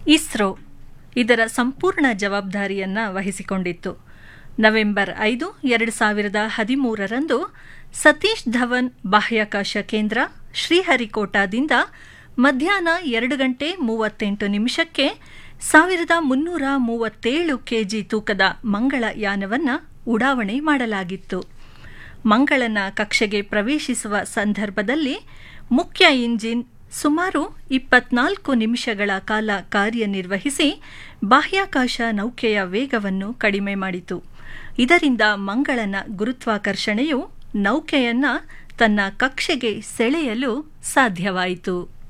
ಇಸ್ರೋ ಇದರ ಸಂಪೂರ್ಣ ಜವಾಬ್ದಾರಿಯನ್ನ ವಹಿಸಿಕೊಂಡಿತ್ತು ನವೆಂಬರ್ ಐದು ಎರಡು ಸಾವಿರದ ಹದಿಮೂರರಂದು ಸತೀಶ್ ಧವನ್ ಬಾಹ್ಯಾಕಾಶ ಕೇಂದ್ರ ಶ್ರೀಹರಿಕೋಟಾದಿಂದ ಮಧ್ಯಾಹ್ನ ಎರಡು ಗಂಟೆ ಮೂವತ್ತೆಂಟು ನಿಮಿಷಕ್ಕೆ ಸಾವಿರದ ಮುನ್ನೂರ ಮೂವತ್ತೇಳು ಕೆಜಿ ತೂಕದ ಮಂಗಳ ಯಾನವನ್ನು ಉಡಾವಣೆ ಮಾಡಲಾಗಿತ್ತು ಮಂಗಳನ ಕಕ್ಷೆಗೆ ಪ್ರವೇಶಿಸುವ ಸಂದರ್ಭದಲ್ಲಿ ಮುಖ್ಯ ಇಂಜಿನ್ ಸುಮಾರು ಇಪ್ಪತ್ನಾಲ್ಕು ನಿಮಿಷಗಳ ಕಾಲ ಕಾರ್ಯನಿರ್ವಹಿಸಿ ಬಾಹ್ಯಾಕಾಶ ನೌಕೆಯ ವೇಗವನ್ನು ಕಡಿಮೆ ಮಾಡಿತು ಇದರಿಂದ ಮಂಗಳನ ಗುರುತ್ವಾಕರ್ಷಣೆಯು ನೌಕೆಯನ್ನ ತನ್ನ ಕಕ್ಷೆಗೆ ಸೆಳೆಯಲು ಸಾಧ್ಯವಾಯಿತು